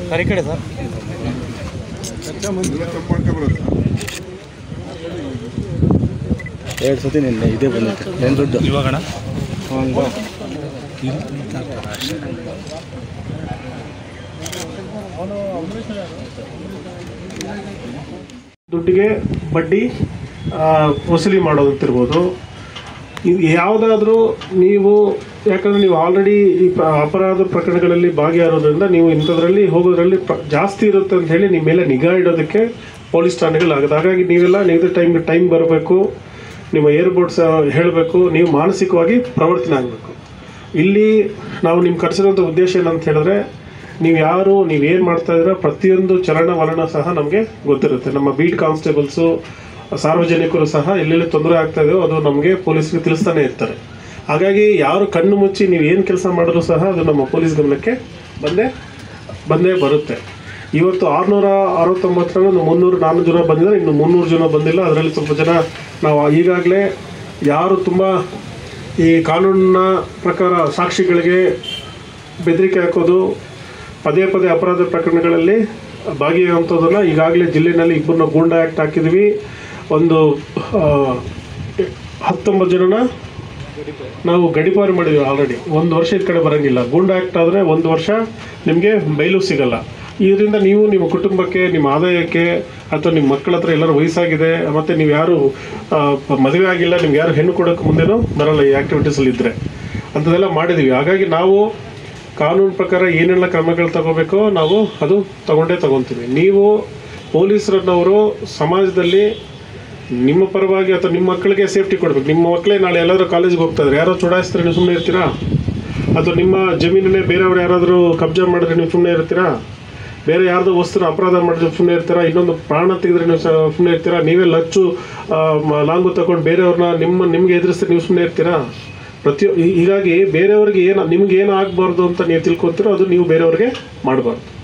sir ಈ ಕಡೆ sir ಎರಡು ಸತಿ ನಿನ್ನೆ ಇದೇ ಬಂದಿತ್ತು ಏನು ದುಡ್ಡು ಇವಾಗಣ ದುಡ್ಡಿಗೆ ಬಡ್ಡಿ ಆ, ವಸೂಲಿ ಮಾಡೋದಂತಿರ್ಬೋದು ಇದು ಯಾವುದಾದ್ರೂ ನೀವು ಯಾಕಂದರೆ ನೀವು ಆಲ್ರೆಡಿ ಈ ಪ- ಅಪರಾಧ ಪ್ರಕರಣಗಳಲ್ಲಿ ಭಾಗಿಯಾಗೋದ್ರಿಂದ ನೀವು ಇಂಥದ್ರಲ್ಲಿ ಹೋಗೋದ್ರಲ್ಲಿ ಪ್ರ- ಜಾಸ್ತಿ ಇರುತ್ತೆ ಅಂತ ಹೇಳಿ ನಿಮ್ಮ ಮೇಲೆ ನಿಗಾ ಇಡೋದಕ್ಕೆ ಪೊಲೀಸ್ ಠಾಣೆಗಳಾಗುತ್ತೆ ಹಾಗಾಗಿ ನೀವೆಲ್ಲ ನಿಗದಿತ ಟೈಮ್ ಟೈಮ್ ಬರಬೇಕು ನಿಮ್ಮ ಏರ್ಬೋರ್ಡ್ಸ್ ಹೇಳಬೇಕು ನೀವು ಮಾನಸಿಕವಾಗಿ ಪ್ರವರ್ತನೆ ಆಗಬೇಕು ಇಲ್ಲಿ ನಾವು ನಿಮ್ಮ ಕರೆಸಿರೋಂಥ ಉದ್ದೇಶ ಏನಂತ ಹೇಳಿದ್ರೆ ನೀವು ಯಾರು ನೀವು ಏನು ಮಾಡ್ತಾ ಇದ್ದೀರಾ ಪ್ರತಿಯೊಂದು ಚಲನವಲನ ಸಹ ನಮಗೆ ಗೊತ್ತಿರುತ್ತೆ ನಮ್ಮ ಬೀಟ್ ಕಾನ್ಸ್ಟೇಬಲ್ಸು ಸಾರ್ವಜನಿಕರು ಸಹ ಎಲ್ಲೆಲ್ಲಿ ತೊಂದರೆ ಆಗ್ತಾ ಇದೆಯೋ ಅದು ನಮಗೆ ಪೊಲೀಸ್ಗೆ ತಿಳಿಸ್ತಾನೆ ಇರ್ತಾರೆ ಹಾಗಾಗಿ ಯಾರು ಕಣ್ಣು ಮುಚ್ಚಿ ನೀವು ಏನು ಕೆಲಸ ಮಾಡಿದ್ರು ಸಹ ಅದು ನಮ್ಮ ಪೊಲೀಸ್ ಗಮನಕ್ಕೆ ಬಂದೇ ಬಂದೇ ಬರುತ್ತೆ ಇವತ್ತು ಆರುನೂರ ಅರವತ್ತೊಂಬತ್ತರಲ್ಲಿ ಒಂದು ಮುನ್ನೂರು ನಾನ್ನೂರು ಜನ ಬಂದಿದ್ದಾರೆ ಇನ್ನು ಮುನ್ನೂರು ಜನ ಬಂದಿಲ್ಲ ಅದರಲ್ಲಿ ಸ್ವಲ್ಪ ಜನ ನಾವು ಈಗಾಗಲೇ ಯಾರು ತುಂಬ ಈ ಕಾನೂನಿನ ಪ್ರಕಾರ ಸಾಕ್ಷಿಗಳಿಗೆ ಬೆದರಿಕೆ ಹಾಕೋದು ಪದೇ ಪದೇ ಅಪರಾಧ ಪ್ರಕರಣಗಳಲ್ಲಿ ಭಾಗಿಯಾಗುವಂಥದ್ದನ್ನು ಈಗಾಗಲೇ ಜಿಲ್ಲೆಯಲ್ಲಿ ಇಬ್ಬರನ್ನ ಗೂಂಡಾ ಆ್ಯಕ್ಟ್ ಹಾಕಿದ್ವಿ ಒಂದು ಆ, ಹತ್ತೊಂಬತ್ತು ಜನನ ನಾವು ಗಡಿಪಾರು ಮಾಡಿದ್ವಿ ಆಲ್ರೆಡಿ ಒಂದು ವರ್ಷ ಈ ಕಡೆ ಬರೋಂಗಿಲ್ಲ ಗೂಂಡಾ ಆ್ಯಕ್ಟ್ ಆದರೆ ಒಂದು ವರ್ಷ ನಿಮಗೆ ಬೈಲು ಸಿಗಲ್ಲ ಇದರಿಂದ ನೀವು ನಿಮ್ಮ ಕುಟುಂಬಕ್ಕೆ ನಿಮ್ಮ ಆದಾಯಕ್ಕೆ ಅಥವಾ ನಿಮ್ಮ ಮಕ್ಕಳ ಹತ್ರ ಎಲ್ಲರೂ ವಯಸ್ಸಾಗಿದೆ ಮತ್ತು ನೀವು ಯಾರು ಆ, ಮದುವೆ ಆಗಿಲ್ಲ ನಿಮ್ಗೆ ಯಾರು ಹೆಣ್ಣು ಕೊಡೋಕ್ಕೆ ಮುಂದೆನೂ ಬರಲ್ಲ ಈ ಆ್ಯಕ್ಟಿವಿಟೀಸಲ್ಲಿ ಇದ್ದರೆ ಅಂಥದ್ದೆಲ್ಲ ಮಾಡಿದ್ದೀವಿ ಹಾಗಾಗಿ ನಾವು ಕಾನೂನು ಪ್ರಕಾರ ಏನೆಲ್ಲ ಕ್ರಮಗಳು ತಗೋಬೇಕೋ ನಾವು ಅದು ತಗೊಂಡೇ ತಗೊತೀವಿ ನೀವು ಪೊಲೀಸರನ್ನವರು ಸಮಾಜದಲ್ಲಿ ನಿಮ್ಮ ಪರವಾಗಿ ಅಥವಾ ನಿಮ್ಮ ಮಕ್ಕಳಿಗೆ ಸೇಫ್ಟಿ ಕೊಡ್ಬೇಕು ನಿಮ್ಮ ಮಕ್ಕಳೇ ನಾಳೆ ಎಲ್ಲಾದ್ರೂ ಕಾಲೇಜಿಗೆ ಹೋಗ್ತಾ ಇದ್ದಾರೆ ಯಾರೋ ಚುಡಾಯಿಸಿದ್ರೆ ನೀವು ಸುಮ್ಮನೆ ಇರ್ತೀರಾ ಅಥವಾ ನಿಮ್ಮ ಜಮೀನನ್ನೇ ಬೇರೆಯವ್ರು ಯಾರಾದರೂ ಕಬ್ಜಾ ಮಾಡಿದ್ರೆ ನೀವು ಸುಮ್ಮನೆ ಇರ್ತೀರಾ ಬೇರೆ ಯಾರ್ದೋ ವಸ್ತುನ ಅಪರಾಧ ಮಾಡಿದ್ರೆ ಸುಮ್ಮನೆ ಇರ್ತೀರಾ ಇನ್ನೊಂದು ಪ್ರಾಣ ತೆಗೆದ್ರೆ ನೀವು ಸುಮ್ಮನೆ ಇರ್ತೀರಾ ನೀವೇ ಲಚ್ಚು ಆ, ಮ- ಲಾಂಗು ತಗೊಂಡು ಬೇರೆಯವ್ರನ್ನ ನಿಮ್ಮ ನಿಮ್ಗೆ ಎದುರಿಸಿದ್ರೆ ನೀವು ಸುಮ್ಮನೆ ಇರ್ತೀರಾ ಪ್ರತಿ ಹೀಗಾಗಿ ಬೇರೆಯವ್ರಿಗೆ ಏನು ನಿಮ್ಗೆ ಏನು ಆಗಬಾರ್ದು ಅಂತ ನೀವು ತಿಳ್ಕೊತೀರೋ ಅದು ನೀವು ಬೇರೆಯವ್ರಿಗೆ ಮಾಡಬಾರ್ದು